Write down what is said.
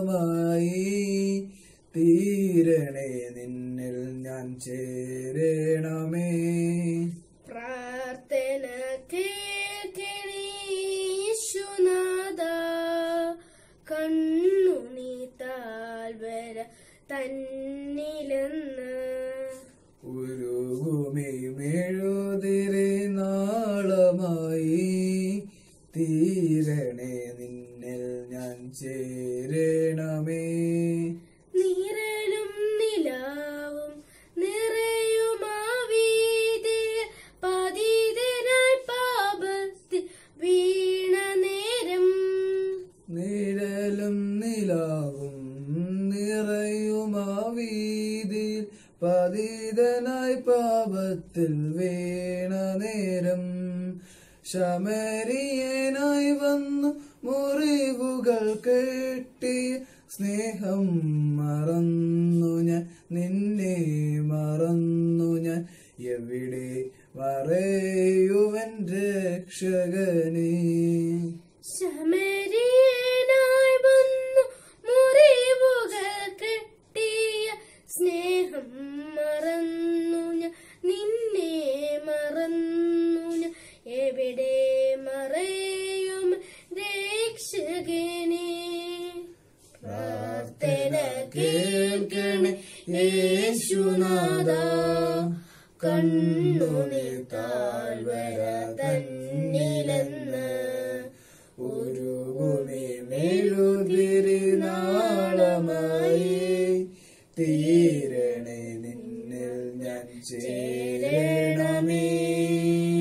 തീരണേ നിന്നിൽ ഞാൻ ചേരണമേ പ്രാർത്ഥന കേൾക്കണേ യേശുനാഥ കണ്ണു നീ താഴ്വര തന്നിലെന്ന് ഉരുകുമി മെഴുതിരി നാളമായി തീരണേ നിന്നിൽ ഞാൻ ചേരണമേ നിഴലും നിലാവും നിറയുമാ വീതിയിൽ പതിതനായി പാപത്തിൽ വീണ നേരം നിഴലും നിലാവും നിറയുമാ വീതിയിൽ പതിതനായി പാപത്തിൽ വീണ നേരം ശമരിയനായി വന്നു മുറിവുകൾ കെട്ടി സ്നേഹം മറന്നു ഞാൻ നിന്നെ മറന്നു ഞാൻ എവിടെ മറയുവൻ രക്ഷകനേ ശമരിയനായി വന്നു മുറിവുകൾ കെട്ടിയ സ്നേഹം മറന്നു ഞാൻ നിന്നെ മറന്നു ഞാൻ എവിടെ മറയും രക്ഷകനെ പ്രാർത്ഥന കേൾക്കണേ യേശുനാഥ കണ്ണുനി താഴ്വര തന്നിലെന്ന് ഒരു ഭൂമി മെഴുതിരി നാളമായി തീരണേ നിന്നിൽ ഞാൻ ചേരണമേ